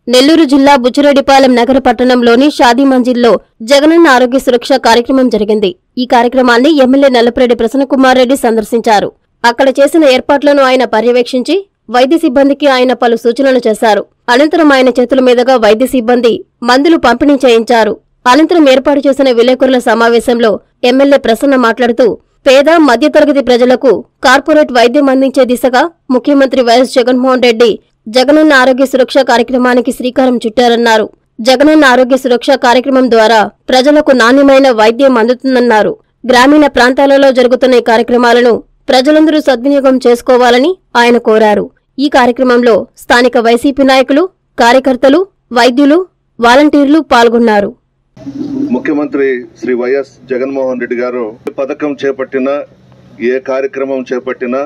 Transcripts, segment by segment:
నెల్లూరు జిల్లా బుచ్చిరెడ్డిపాలెం నగర పట్టణంలోని షాదీ మంజిల్లో జగనన్న ఆరోగ్య సురక్ష కార్యక్రమం జరిగింది ఈ కార్యక్రమాన్ని ఎమ్మెల్యే నల్లపరెడ్డి ప్రసన్నకుమార్ రెడ్డి సందర్శించారు అక్కడ చేసిన ఏర్పాట్లను ఆయన పర్యవేక్షించి వైద్య సిబ్బందికి ఆయన పలు సూచనలు చేశారు అనంతరం ఆయన చేతుల మీదుగా వైద్య సిబ్బంది మందులు పంపిణీ చేయించారు అనంతరం ఏర్పాటు చేసిన విలేకరుల సమావేశంలో ఎమ్మెల్యే ప్రసన్న మాట్లాడుతూ పేద మధ్యతరగతి ప్రజలకు కార్పొరేట్ వైద్యం అందించే దిశగా ముఖ్యమంత్రి వైఎస్ జగన్మోహన్ రెడ్డి జగనన్న ఆరోగ్య సురక్ష కార్యక్రమానికి శ్రీకారం చుట్టారన్నారు జగనన్న ఆరోగ్య సురక్ష కార్యక్రమం ద్వారా ప్రజలకు నాణ్యమైన వైద్యం అందుతుందన్నారు గ్రామీణ ప్రాంతాలలో జరుగుతున్న ఈ కార్యక్రమాలను ప్రజలందరూ సద్వినియోగం చేసుకోవాలని ఆయన కోరారు ఈ కార్యక్రమంలో స్థానిక వైసీపీ నాయకులు కార్యకర్తలు వైద్యులు వాలంటీర్లు పాల్గొన్నారు ముఖ్యమంత్రి శ్రీ వైఎస్ జగన్మోహన్ రెడ్డి గారు ఏ పథకం చేపట్టినా ఏ కార్యక్రమం చేపట్టినా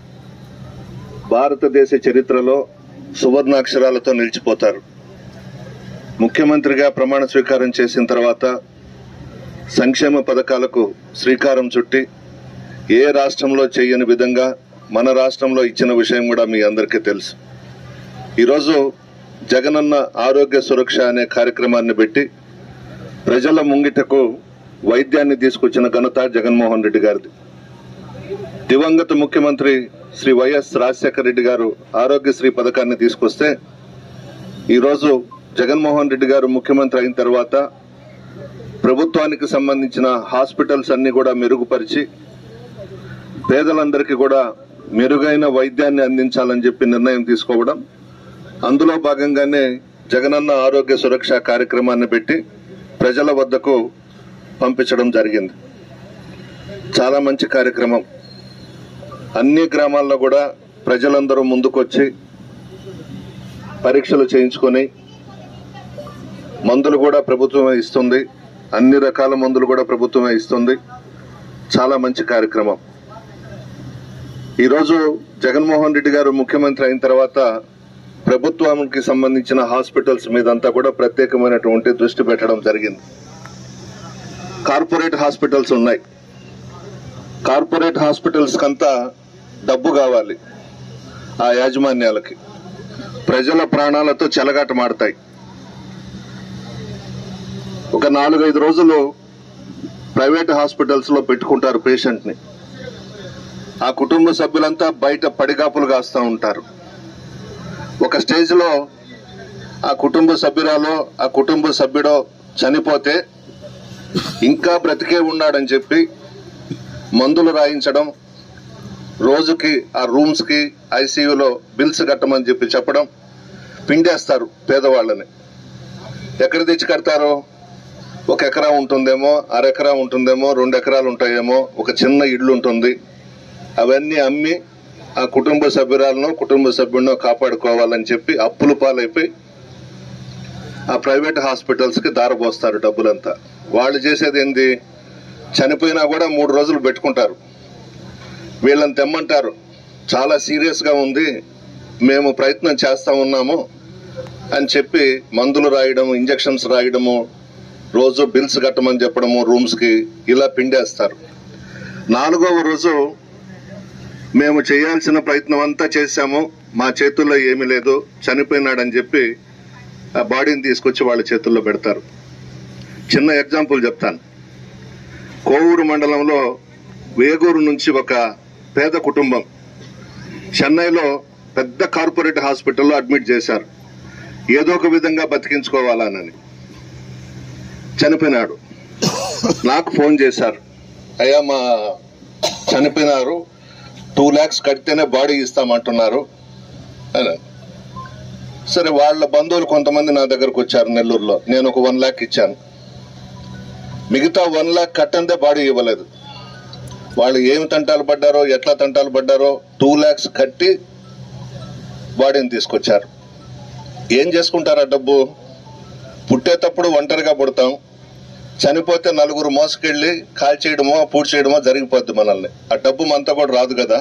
భారతదేశ చరిత్రలో సువర్ణాక్షరాలతో నిలిచిపోతారు ముఖ్యమంత్రిగా ప్రమాణ స్వీకారం చేసిన తర్వాత సంక్షేమ పథకాలకు శ్రీకారం చుట్టి ఏ రాష్ట్రంలో చేయని విధంగా మన రాష్ట్రంలో ఇచ్చిన విషయం కూడా మీ అందరికీ తెలుసు ఈరోజు జగనన్న ఆరోగ్య సురక్ష అనే కార్యక్రమాన్ని పెట్టి ప్రజల ముంగిటకు వైద్యాన్ని తీసుకొచ్చిన ఘనత జగన్మోహన్ రెడ్డి గారిది దివంగత ముఖ్యమంత్రి శ్రీ వైఎస్ రాజశేఖర రెడ్డి గారు ఆరోగ్యశ్రీ పథకాన్ని తీసుకొస్తే ఈరోజు జగన్మోహన్ రెడ్డి గారు ముఖ్యమంత్రి అయిన తర్వాత ప్రభుత్వానికి సంబంధించిన హాస్పిటల్స్ అన్ని కూడా మెరుగుపరిచి పేదలందరికీ కూడా మెరుగైన వైద్యాన్ని అందించాలని చెప్పి నిర్ణయం తీసుకోవడం అందులో భాగంగానే జగనన్న ఆరోగ్య సురక్ష కార్యక్రమాన్ని పెట్టి ప్రజల వద్దకు పంపించడం జరిగింది చాలా మంచి కార్యక్రమం అన్ని గ్రామాల్లో కూడా ప్రజలందరూ ముందుకొచ్చి పరీక్షలు చేయించుకొని మందులు కూడా ప్రభుత్వమే ఇస్తుంది అన్ని రకాల మందులు కూడా ప్రభుత్వమే ఇస్తుంది చాలా మంచి కార్యక్రమం ఈరోజు జగన్మోహన్ రెడ్డి గారు ముఖ్యమంత్రి అయిన తర్వాత ప్రభుత్వానికి సంబంధించిన హాస్పిటల్స్ మీదంతా కూడా ప్రత్యేకమైనటువంటి దృష్టి పెట్టడం జరిగింది కార్పొరేట్ హాస్పిటల్స్ ఉన్నాయి కార్పొరేట్ హాస్పిటల్స్ కంతా డబ్బు కావాలి ఆ యాజమాన్యాలకి ప్రజల ప్రాణాలతో చెలగాట మాడతాయి ఒక నాలుగైదు రోజులు ప్రైవేట్ హాస్పిటల్స్ లో పెట్టుకుంటారు పేషెంట్ ని ఆ కుటుంబ సభ్యులంతా బయట పడిగాపులు కాస్తూ ఉంటారు ఒక స్టేజ్ లో ఆ కుటుంబ సభ్యురాలో ఆ కుటుంబ సభ్యుడో చనిపోతే ఇంకా బ్రతికే ఉన్నాడని చెప్పి మందులు రాయించడం రోజుకి ఆ రూమ్స్ కి ఐసీయూలో బిల్స్ కట్టమని చెప్పి చెప్పడం పిండేస్తారు పేదవాళ్ళని ఎక్కడ తెచ్చి కడతారు ఒక ఎకరా ఉంటుందేమో అరెకరా ఉంటుందేమో రెండు ఎకరాలు ఉంటాయేమో ఒక చిన్న ఇల్లు ఉంటుంది అవన్నీ అమ్మి ఆ కుటుంబ సభ్యురాలను కుటుంబ సభ్యుడినో కాపాడుకోవాలని చెప్పి అప్పులు పాలైపోయి ఆ ప్రైవేట్ హాస్పిటల్స్ కి దారపోస్తారు డబ్బులంతా వాళ్ళు చేసేది ఏంది చనిపోయినా కూడా మూడు రోజులు పెట్టుకుంటారు వీళ్ళని తెమ్మంటారు చాలా సీరియస్ గా ఉంది మేము ప్రయత్నం చేస్తా ఉన్నాము అని చెప్పి మందులు రాయడం ఇంజెక్షన్స్ రాయడము రోజు బిల్స్ కట్టమని చెప్పడము రూమ్స్ కి ఇలా పిండేస్తారు నాలుగవ రోజు మేము చేయాల్సిన ప్రయత్నం అంతా చేశాము మా చేతుల్లో ఏమీ లేదు చనిపోయినాడని చెప్పి ఆ బాడీని తీసుకొచ్చి వాళ్ళ చేతుల్లో పెడతారు చిన్న ఎగ్జాంపుల్ చెప్తాను కోవూరు మండలంలో వేగూరు నుంచి ఒక పేద కుటుంబం చెన్నైలో పెద్ద కార్పొరేట్ హాస్పిటల్లో అడ్మిట్ చేశారు ఏదో ఒక విధంగా బతికించుకోవాలని చనిపోయినాడు నాకు ఫోన్ చేశారు అయ్యా మా చనిపోయినారు టూ ల్యాక్స్ కడితేనే బాడీ ఇస్తామంటున్నారు అని సరే వాళ్ళ బంధువులు కొంతమంది నా దగ్గరకు వచ్చారు నెల్లూరులో నేను ఒక వన్ ల్యాక్ ఇచ్చాను మిగతా వన్ ల్యాక్ కట్టందే బాడీ ఇవ్వలేదు వాళ్ళు ఏమి తంటాలు పడ్డారో ఎట్లా తంటాలు పడ్డారో టూ ల్యాక్స్ కట్టి బాడీని తీసుకొచ్చారు ఏం చేసుకుంటారు ఆ డబ్బు పుట్టేటప్పుడు ఒంటరిగా పుడతాం చనిపోతే నలుగురు మోసుకెళ్ళి కాల్ చేయడమో పూడ్ చేయడమో జరిగిపోద్ది మనల్ని ఆ డబ్బు మనతో కూడా రాదు కదా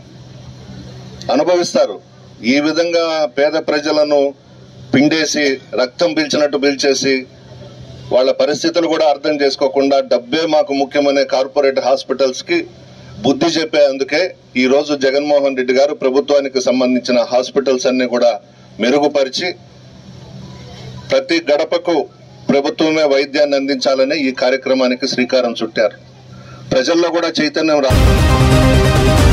అనుభవిస్తారు ఈ విధంగా పేద ప్రజలను పిండేసి రక్తం పీల్చినట్టు పీల్చేసి వాళ్ళ పరిస్థితులు కూడా అర్థం చేసుకోకుండా డబ్బే మాకు ముఖ్యమనే కార్పొరేట్ హాస్పిటల్స్ కి బుద్ధి చెప్పే అందుకే ఈ రోజు జగన్మోహన్ రెడ్డి గారు ప్రభుత్వానికి సంబంధించిన హాస్పిటల్స్ అన్ని కూడా మెరుగుపరిచి ప్రతి గడపకు ప్రభుత్వమే వైద్యాన్ని అందించాలని ఈ కార్యక్రమానికి శ్రీకారం చుట్టారు ప్రజల్లో కూడా చైతన్యం రా